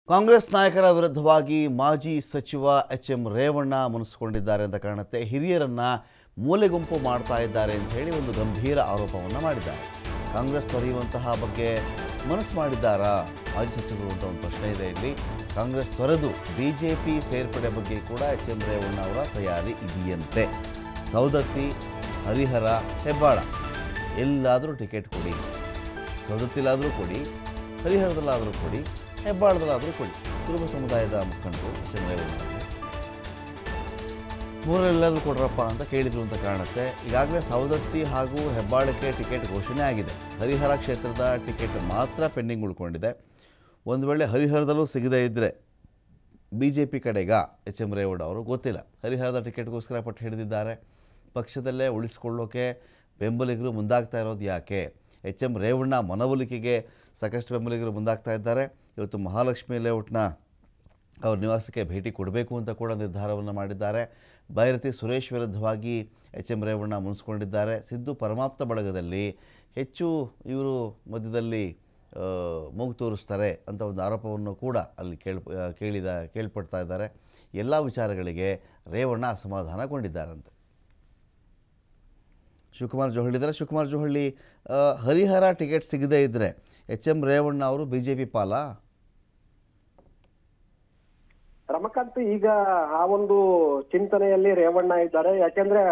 ಕಾಂಗ್ರೆಸ್ ನಾಯಕರ ವಿರುದ್ಧವಾಗಿ ಮಾಜಿ ಸಚಿವ ಎಚ್ ಎಂ ರೇವಣ್ಣ ಮುನಿಸಿಕೊಂಡಿದ್ದಾರೆ ಅಂತ ಕಾರಣುತ್ತೆ ಹಿರಿಯರನ್ನ ಮೂಲೆಗುಂಪು ಮಾಡ್ತಾ ಇದ್ದಾರೆ ಅಂತ ಹೇಳಿ ಒಂದು ಗಂಭೀರ ಆರೋಪವನ್ನು ಮಾಡಿದ್ದಾರೆ ಕಾಂಗ್ರೆಸ್ ತೊರೆಯುವಂತಹ ಬಗ್ಗೆ ಮನಸ್ಸು ಮಾಡಿದ್ದಾರಾ ಮಾಜಿ ಸಚಿವರು ಅಂತ ಒಂದು ಪ್ರಶ್ನೆ ಇದೆ ಇಲ್ಲಿ ಕಾಂಗ್ರೆಸ್ ತೊರೆದು ಬಿ ಜೆ ಪಿ ಸೇರ್ಪಡೆ ಬಗ್ಗೆ ಕೂಡ ಎಚ್ ಎಂ ರೇವಣ್ಣ ಅವರ ತಯಾರಿ ಇದೆಯಂತೆ ಸೌದತ್ತಿ ಹರಿಹರ ಹೆಬ್ಬಾಳ ಎಲ್ಲಾದರೂ ಟಿಕೆಟ್ ಕೊಡಿ ಸವದತ್ತಿಲಾದರೂ ಕೊಡಿ ಹರಿಹರದಲ್ಲಾದರೂ ಕೊಡಿ ಹೆಬ್ಬಾಳದಲ್ಲಾದರೂ ಕೊಡಿ ಕುರುಬ ಸಮುದಾಯದ ಮುಖಂಡರು ಚಂದ್ರೇಗೌಡ ಮೂರಲ್ಲೆಲ್ಲಾದರೂ ಕೊಡ್ರಪ್ಪ ಅಂತ ಕೇಳಿದ್ರು ಅಂತ ಕಾಣುತ್ತೆ ಈಗಾಗಲೇ ಸವದತ್ತಿ ಹಾಗೂ ಹೆಬ್ಬಾಳಕ್ಕೆ ಟಿಕೆಟ್ ಘೋಷಣೆ ಆಗಿದೆ ಹರಿಹರ ಕ್ಷೇತ್ರದ ಟಿಕೆಟ್ ಮಾತ್ರ ಪೆಂಡಿಂಗ್ ಉಳ್ಕೊಂಡಿದೆ ಒಂದು ವೇಳೆ ಹರಿಹರದಲ್ಲೂ ಸಿಗದೇ ಇದ್ದರೆ ಬಿ ಜೆ ಪಿ ಕಡೆಗ ಎಚ್ ಎಂ ರೇವಣ್ಣ ಅವರು ಗೊತ್ತಿಲ್ಲ ಹರಿಹರದ ಟಿಕೆಟ್ಗೋಸ್ಕರ ಪಟ್ಟು ಹಿಡಿದಿದ್ದಾರೆ ಪಕ್ಷದಲ್ಲೇ ಉಳಿಸ್ಕೊಳ್ಳೋಕೆ ಬೆಂಬಲಿಗರು ಮುಂದಾಗ್ತಾ ಇರೋದು ಯಾಕೆ ಎಚ್ ಎಂ ರೇವಣ್ಣ ಮನವೊಲಿಕೆಗೆ ಸಾಕಷ್ಟು ಬೆಂಬಲಿಗರು ಮುಂದಾಗ್ತಾ ಇದ್ದಾರೆ ಇವತ್ತು ಮಹಾಲಕ್ಷ್ಮಿ ಲೇಔಟ್ನ ಅವ್ರ ನಿವಾಸಕ್ಕೆ ಭೇಟಿ ಕೊಡಬೇಕು ಅಂತ ಕೂಡ ನಿರ್ಧಾರವನ್ನು ಮಾಡಿದ್ದಾರೆ ಬೈರತಿ ಸುರೇಶ್ ವಿರುದ್ಧವಾಗಿ ಎಚ್ ಎಂ ರೇವಣ್ಣ ಮುನಿಸ್ಕೊಂಡಿದ್ದಾರೆ ಸಿದ್ದು ಪರಮಾಪ್ತ ಬಳಗದಲ್ಲಿ ಹೆಚ್ಚು ಇವರು ಮಧ್ಯದಲ್ಲಿ ಆ, ಮೂಗು ತೋರಿಸ್ತಾರೆ ಅಂತ ಒಂದು ಆರೋಪವನ್ನು ಕೂಡ ಅಲ್ಲಿ ಕೇಳ್ ಆ, ಕೇಳಿದ ಕೇಳ್ಪಡ್ತಾ ಇದ್ದಾರೆ ಎಲ್ಲ ವಿಚಾರಗಳಿಗೆ ರೇವಣ್ಣ ಅಸಮಾಧಾನಗೊಂಡಿದ್ದಾರಂತೆ ಶಿವಕುಮಾರ್ ಜೋಹಳ್ಳಿ ಇದ್ದಾರೆ ಶಿವಕುಮಾರ್ ಜೋಹಳ್ಳಿ ಆ, ಹರಿಹರ ಟಿಕೆಟ್ ಸಿಗದೇ ಇದ್ದರೆ ಎಚ್ ಎಂ ರೇವಣ್ಣ ಅವರು ಬಿ ಜೆ ಪಿ ಪಾಲಾ ರಮಕಾಂತ್ ಈಗ ಆ ಒಂದು ಚಿಂತನೆಯಲ್ಲಿ ರೇವಣ್ಣ ಇದ್ದಾರೆ ಯಾಕೆಂದ್ರೆ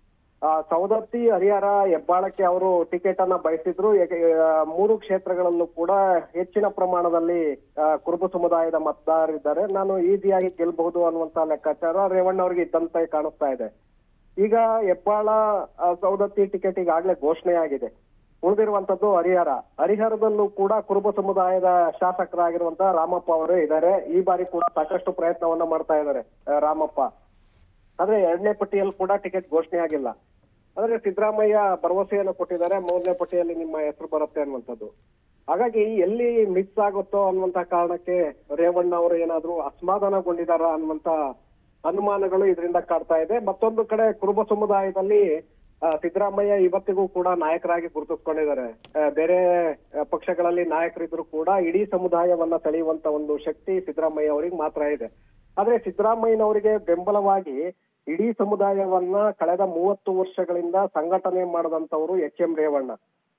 ಆ, ಸವದತ್ತಿ ಹರಿಹರ ಹೆಬ್ಬಾಳಕ್ಕೆ ಅವರು ಟಿಕೆಟ್ ಅನ್ನ ಬಯಸಿದ್ರು ಯಾಕೆ- ಆ, ಮೂರು ಕ್ಷೇತ್ರಗಳಲ್ಲೂ ಕೂಡ ಹೆಚ್ಚಿನ ಪ್ರಮಾಣದಲ್ಲಿ ಆ, ಕುರುಬ ಸಮುದಾಯದ ಮತದಾರರಿದ್ದಾರೆ ನಾನು ಈಸಿಯಾಗಿ ಗೆಲ್ಲಬಹುದು ಅನ್ನುವಂತ ಲೆಕ್ಕಾಚಾರ ರೇವಣ್ಣ ಅವರಿಗೆ ಇದ್ದಂತೆ ಕಾಣಿಸ್ತಾ ಇದೆ ಈಗ ಹೆಬ್ಬಾಳ ಆ, ಸವದತ್ತಿ ಟಿಕೆಟ್ ಈಗಾಗಲೇ ಘೋಷಣೆ ಆಗಿದೆ ಉಳಿದಿರುವಂತದ್ದು ಹರಿಹರ ಹರಿಹರದಲ್ಲೂ ಕೂಡ ಕುರುಬ ಸಮುದಾಯದ ಶಾಸಕರಾಗಿರುವಂತ ರಾಮಪ್ಪ ಅವರು ಇದ್ದಾರೆ ಈ ಬಾರಿ ಕೂಡ ಸಾಕಷ್ಟು ಪ್ರಯತ್ನವನ್ನ ಮಾಡ್ತಾ ಇದ್ದಾರೆ ಆ, ರಾಮಪ್ಪ ಆದ್ರೆ ಎರಡನೇ ಪಟ್ಟಿಯಲ್ಲಿ ಕೂಡ ಟಿಕೆಟ್ ಘೋಷಣೆ ಆಗಿಲ್ಲ ಆದ್ರೆ ಸಿದ್ದರಾಮಯ್ಯ ಭರವಸೆಯನ್ನು ಕೊಟ್ಟಿದ್ದಾರೆ ಮೂರನೇ ಪಟ್ಟಿಯಲ್ಲಿ ನಿಮ್ಮ ಹೆಸರು ಬರುತ್ತೆ ಅನ್ನುವಂಥದ್ದು ಹಾಗಾಗಿ ಎಲ್ಲಿ ಮಿಸ್ ಆಗುತ್ತೋ ಅನ್ನುವಂತ ಕಾರಣಕ್ಕೆ ರೇವಣ್ಣ ಅವರು ಏನಾದ್ರೂ ಅಸಮಾಧಾನಗೊಂಡಿದಾರ ಅನ್ನುವಂತ ಅನುಮಾನಗಳು ಇದರಿಂದ ಕಾಡ್ತಾ ಇದೆ ಮತ್ತೊಂದು ಕಡೆ ಕುರುಬ ಸಮುದಾಯದಲ್ಲಿ ಆ, ಸಿದ್ದರಾಮಯ್ಯ ಇವತ್ತಿಗೂ ಕೂಡ ನಾಯಕರಾಗಿ ಗುರುತಿಸ್ಕೊಂಡಿದ್ದಾರೆ ಆ, ಬೇರೆ ಆ, ಪಕ್ಷಗಳಲ್ಲಿ ನಾಯಕರಿದ್ರು ಕೂಡ ಇಡೀ ಸಮುದಾಯವನ್ನ ಸೆಳೆಯುವಂತ ಒಂದು ಶಕ್ತಿ ಸಿದ್ದರಾಮಯ್ಯ ಅವರಿಗೆ ಮಾತ್ರ ಇದೆ ಆದ್ರೆ ಸಿದ್ದರಾಮಯ್ಯನವರಿಗೆ ಬೆಂಬಲವಾಗಿ ಇಡೀ ಸಮುದಾಯವನ್ನ ಕಳೆದ ಮೂವತ್ತು ವರ್ಷಗಳಿಂದ ಸಂಘಟನೆ ಮಾಡದಂತವರು ಎಚ್ ಎಂ ರೇವಣ್ಣ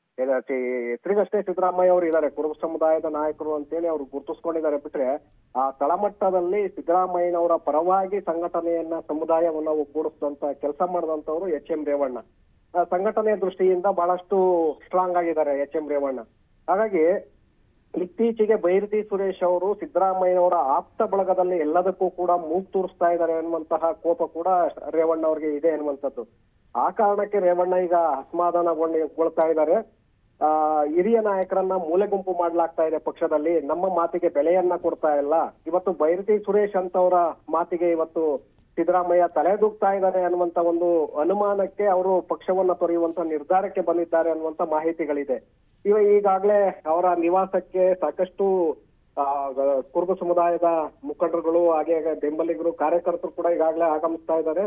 ಹೆಸರಿಗಷ್ಟೇ ಸಿದ್ದರಾಮಯ್ಯ ಅವರು ಇದ್ದಾರೆ ಕುರುಬ ಸಮುದಾಯದ ನಾಯಕರು ಅಂತೇಳಿ ಅವ್ರು ಗುರುತಿಸ್ಕೊಂಡಿದ್ದಾರೆ ಬಿಟ್ರೆ ಆ ತಳಮಟ್ಟದಲ್ಲಿ ಸಿದ್ದರಾಮಯ್ಯನವರ ಪರವಾಗಿ ಸಂಘಟನೆಯನ್ನ ಸಮುದಾಯವನ್ನ ಒಗ್ಗೂಡಿಸಿದಂತ ಕೆಲಸ ಮಾಡಿದಂತವರು ಎಚ್ ಎಂ ರೇವಣ್ಣ ಆ, ಸಂಘಟನೆ ದೃಷ್ಟಿಯಿಂದ ಬಹಳಷ್ಟು ಸ್ಟ್ರಾಂಗ್ ಆಗಿದ್ದಾರೆ ಎಚ್ ಎಂ ರೇವಣ್ಣ ಹಾಗಾಗಿ ಇತ್ತೀಚೆಗೆ ಬೈರತಿ ಸುರೇಶ್ ಅವರು ಸಿದ್ದರಾಮಯ್ಯನವರ ಆಪ್ತ ಬಳಗದಲ್ಲಿ ಎಲ್ಲದಕ್ಕೂ ಕೂಡ ಮೂಗ್ ತೂರಿಸ್ತಾ ಇದ್ದಾರೆ ಅನ್ನುವಂತಹ ಕೋಪ ಕೂಡ ರೇವಣ್ಣ ಅವರಿಗೆ ಇದೆ ಅನ್ನುವಂಥದ್ದು ಆ ಕಾರಣಕ್ಕೆ ರೇವಣ್ಣ ಈಗ ಅಸಮಾಧಾನಗೊಳ್ತಾ ಇದ್ದಾರೆ ಆ ಹಿರಿಯ ನಾಯಕರನ್ನ ಮೂಲೆಗುಂಪು ಮಾಡ್ಲಾಗ್ತಾ ಇದೆ ಪಕ್ಷದಲ್ಲಿ ನಮ್ಮ ಮಾತಿಗೆ ಬೆಲೆಯನ್ನ ಕೊಡ್ತಾ ಇಲ್ಲ ಇವತ್ತು ಬೈರತಿ ಸುರೇಶ್ ಅಂತವರ ಮಾತಿಗೆ ಇವತ್ತು ಸಿದ್ದರಾಮಯ್ಯ ತಲೆದೂಗ್ತಾ ಇದ್ದಾರೆ ಅನ್ನುವಂತ ಒಂದು ಅನುಮಾನಕ್ಕೆ ಅವರು ಪಕ್ಷವನ್ನ ತೊರೆಯುವಂತ ನಿರ್ಧಾರಕ್ಕೆ ಬಂದಿದ್ದಾರೆ ಅನ್ನುವಂತ ಮಾಹಿತಿಗಳಿದೆ ಇವ ಈಗಾಗಲೇ ಅವರ ನಿವಾಸಕ್ಕೆ ಸಾಕಷ್ಟು ಆ, ಗ- ಕುರುಬ ಸಮುದಾಯದ ಮುಖಂಡರುಗಳು ಹಾಗೆ ಬೆಂಬಲಿಗರು ಕಾರ್ಯಕರ್ತರು ಕೂಡ ಈಗಾಗಲೇ ಆಗಮಿಸ್ತಾ ಇದ್ದಾರೆ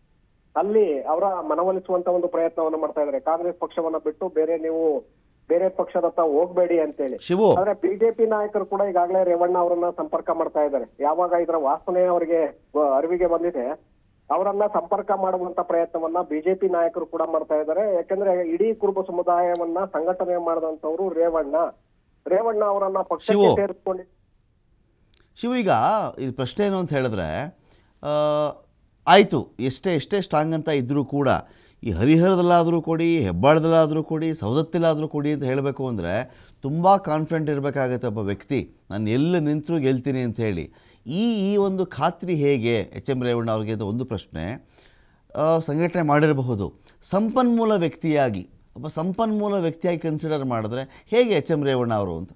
ಅಲ್ಲಿ ಅವರ ಮನವೊಲಿಸುವಂತ ಒಂದು ಪ್ರಯತ್ನವನ್ನ ಮಾಡ್ತಾ ಇದ್ದಾರೆ ಕಾಂಗ್ರೆಸ್ ಪಕ್ಷವನ್ನ ಬಿಟ್ಟು ಬೇರೆ ನೀವು ಬೇರೆ ಪಕ್ಷದತ್ತ ಹೋಗ್ಬೇಡಿ ಅಂತೇಳಿ ಶಿವು ಆದ್ರೆ ಬಿಜೆಪಿ ನಾಯಕರು ಕೂಡ ಈಗಾಗಲೇ ರೇವಣ್ಣ ಅವರನ್ನ ಸಂಪರ್ಕ ಮಾಡ್ತಾ ಇದ್ದಾರೆ ಯಾವಾಗ ಇದರ ವಾಸನೆ ಅವರಿಗೆ ವ- ಅರಿವಿಗೆ ಬಂದಿದೆ ಅವರನ್ನ ಸಂಪರ್ಕ ಮಾಡುವಂತ ಪ್ರಯತ್ನವನ್ನ ಬಿಜೆಪಿ ನಾಯಕರು ಕೂಡ ಮಾಡ್ತಾ ಇದ್ದಾರೆ ಯಾಕಂದ್ರೆ ಇಡೀ ಕುರುಬ ಸಮುದಾಯವನ್ನ ಸಂಘಟನೆ ಮಾಡಿದಂತವ್ರು ರೇವಣ್ಣ ರೇವಣ್ಣ ಅವರನ್ನ ಪಕ್ಷಕ್ಕೆ ಶಿವು. ಸೇರಿಸ್ಕೊಂಡು ಶಿವ ಈಗ ಈ ಪ್ರಶ್ನೆ ಏನು ಅಂತ ಹೇಳಿದ್ರೆ ಆ, ಆಯಿತು ಎಷ್ಟೇ ಎಷ್ಟೇ ಸ್ಟ್ರಾಂಗ್ ಅಂತ ಇದ್ದರೂ ಕೂಡ ಈ ಹರಿಹರದಲ್ಲಾದರೂ ಕೊಡಿ ಹೆಬ್ಬಾಳದಲ್ಲಾದರೂ ಕೊಡಿ ಸೌದತ್ತಿಲಾದರೂ ಕೊಡಿ ಅಂತ ಹೇಳಬೇಕು ಅಂದರೆ ತುಂಬ ಕಾನ್ಫಿಡೆಂಟ್ ಇರಬೇಕಾಗತ್ತೆ ಒಬ್ಬ ವ್ಯಕ್ತಿ ನಾನು ಎಲ್ಲಿ ನಿಂತರೂ ಗೆಲ್ತೀನಿ ಅಂತ ಹೇಳಿ ಈ ಈ ಒಂದು ಖಾತ್ರಿ ಹೇಗೆ ಎಚ್ ಎಂ ರೇವಣ್ಣ ಅವ್ರಿಗೆ ಅಂತ ಒಂದು ಪ್ರಶ್ನೆ ಆ, ಸಂಘಟನೆ ಮಾಡಿರಬಹುದು ಸಂಪನ್ಮೂಲ ವ್ಯಕ್ತಿಯಾಗಿ ಒಬ್ಬ ಸಂಪನ್ಮೂಲ ವ್ಯಕ್ತಿಯಾಗಿ ಕನ್ಸಿಡರ್ ಮಾಡಿದ್ರೆ ಹೇಗೆ ಎಚ್ ಎಂ ರೇವಣ್ಣ ಅವರು ಅಂತ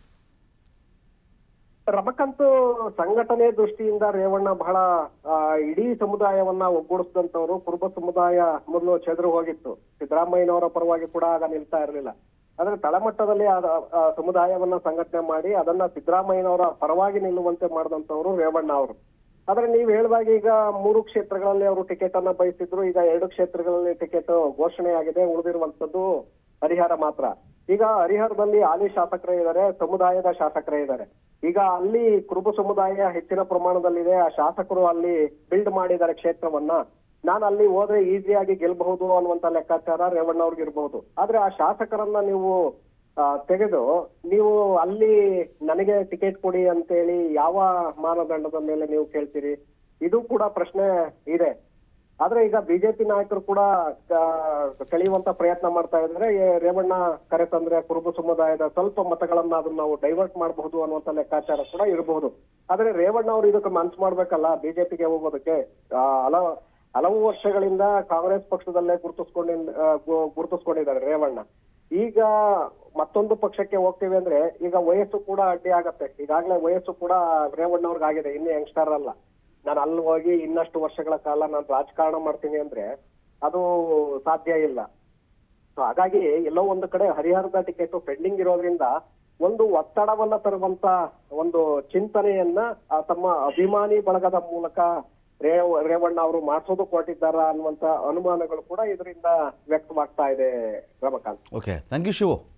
ರಮಕಂತು ಸಂಘಟನೆ ದೃಷ್ಟಿಯಿಂದ ರೇವಣ್ಣ ಬಹಳ ಆ, ಇಡೀ ಸಮುದಾಯವನ್ನ ಒಗ್ಗೂಡಿಸಿದಂತವ್ರು ಕುರುಬ ಸಮುದಾಯ ಮೊದಲು ಚೆದರು ಹೋಗಿತ್ತು ಸಿದ್ದರಾಮಯ್ಯನವರ ಪರವಾಗಿ ಕೂಡ ಆಗ ನಿಲ್ತಾ ಇರಲಿಲ್ಲ ಆದ್ರೆ ತಳಮಟ್ಟದಲ್ಲಿ ಆ ಆ ಸಮುದಾಯವನ್ನ ಸಂಘಟನೆ ಮಾಡಿ ಅದನ್ನ ಸಿದ್ದರಾಮಯ್ಯನವರ ಪರವಾಗಿ ನಿಲ್ಲುವಂತೆ ಮಾಡಿದಂತವ್ರು ರೇವಣ್ಣ ಅವರು ಆದ್ರೆ ನೀವ್ ಹೇಳಿದಾಗ ಈಗ ಮೂರು ಕ್ಷೇತ್ರಗಳಲ್ಲಿ ಅವರು ಟಿಕೆಟ್ ಅನ್ನ ಬಯಸಿದ್ರು ಈಗ ಎರಡು ಕ್ಷೇತ್ರಗಳಲ್ಲಿ ಟಿಕೆಟ್ ಘೋಷಣೆ ಆಗಿದೆ ಉಳಿದಿರುವಂತದ್ದು ಹರಿಹರ ಮಾತ್ರ ಈಗ ಹರಿಹರದಲ್ಲಿ ಹಾಲಿ ಶಾಸಕರೇ ಇದ್ದಾರೆ ಸಮುದಾಯದ ಶಾಸಕರೇ ಇದ್ದಾರೆ ಈಗ ಅಲ್ಲಿ ಕುರುಬ ಸಮುದಾಯ ಹೆಚ್ಚಿನ ಪ್ರಮಾಣದಲ್ಲಿದೆ ಆ ಶಾಸಕರು ಅಲ್ಲಿ ಬಿಲ್ಡ್ ಮಾಡಿದ್ದಾರೆ ಕ್ಷೇತ್ರವನ್ನ ನಾನು ಅಲ್ಲಿ ಹೋದ್ರೆ ಈಸಿಯಾಗಿ ಗೆಲ್ಬಹುದು ಅನ್ನುವಂತ ಲೆಕ್ಕಾಚಾರ ರೇವಣ್ಣ ಅವ್ರಿಗೆ ಇರಬಹುದು ಆದ್ರೆ ಆ ಶಾಸಕರನ್ನ ನೀವು ಆ, ತೆಗೆದು ನೀವು ಅಲ್ಲಿ ನನಗೆ ಟಿಕೆಟ್ ಕೊಡಿ ಅಂತೇಳಿ ಯಾವ ಮಾನದಂಡದ ಮೇಲೆ ನೀವು ಕೇಳ್ತೀರಿ ಇದು ಕೂಡ ಪ್ರಶ್ನೆ ಇದೆ ಆದ್ರೆ ಈಗ ಬಿಜೆಪಿ ನಾಯಕರು ಕೂಡ ಆ, ಸೆಳೆಯುವಂತ ಪ್ರಯತ್ನ ಮಾಡ್ತಾ ಇದ್ದಾರೆ ಏ, ರೇವಣ್ಣ ಕರೆ ತಂದ್ರೆ ಕುರುಬ ಸಮುದಾಯದ ಸ್ವಲ್ಪ ಮತಗಳನ್ನ ಅದನ್ನ ನಾವು ಡೈವರ್ಟ್ ಮಾಡಬಹುದು ಅನ್ನುವಂತ ಲೆಕ್ಕಾಚಾರ ಕೂಡ ಇರಬಹುದು ಆದ್ರೆ ರೇವಣ್ಣ ಅವರು ಇದಕ್ಕೆ ಮನ್ಸು ಮಾಡ್ಬೇಕಲ್ಲ ಬಿಜೆಪಿಗೆ ಹೋಗೋದಕ್ಕೆ ಆ, ಹಲವು ಹಲವು ವರ್ಷಗಳಿಂದ ಕಾಂಗ್ರೆಸ್ ಪಕ್ಷದಲ್ಲೇ ಗುರುತಿಸ್ಕೊಂಡಿ ಗುರುತಿಸ್ಕೊಂಡಿದ್ದಾರೆ ರೇವಣ್ಣ ಈಗ ಮತ್ತೊಂದು ಪಕ್ಷಕ್ಕೆ ಹೋಗ್ತೀವಿ ಅಂದ್ರೆ ಈಗ ವಯಸ್ಸು ಕೂಡ ಅಡ್ಡಿ ಆಗತ್ತೆ ಈಗಾಗಲೇ ವಯಸ್ಸು ಕೂಡ ರೇವಣ್ಣ ಅವ್ರಿಗೆ ಆಗಿದೆ ಇನ್ನು ಯಂಗ್ಸ್ಟರ್ ಅಲ್ಲ ನಾನು ಅಲ್ಲಿ ಹೋಗಿ ಇನ್ನಷ್ಟು ವರ್ಷಗಳ ಕಾಲ ನಾನು ರಾಜಕಾರಣ ಮಾಡ್ತೀನಿ ಅಂದ್ರೆ ಅದು ಸಾಧ್ಯ ಇಲ್ಲ ಸೊ ಹಾಗಾಗಿ ಎಲ್ಲೋ ಒಂದು ಕಡೆ ಹರಿಹರದ ಟಿಕೆಟ್ ಪೆಂಡಿಂಗ್ ಇರೋದ್ರಿಂದ ಒಂದು ಒತ್ತಡವನ್ನ ತರುವಂತ ಒಂದು ಚಿಂತನೆಯನ್ನ ಆ ತಮ್ಮ ಅಭಿಮಾನಿ ಬಳಗದ ಮೂಲಕ ರೇವ್ ರೇವಣ್ಣ ಅವರು ಮಾಡಿಸೋದು ಕೊಟ್ಟಿದ್ದಾರ ಅನ್ನುವಂತ ಅನುಮಾನಗಳು ಕೂಡ ಇದರಿಂದ ವ್ಯಕ್ತವಾಗ್ತಾ ಇದೆ Ramakant okay thank you Shivu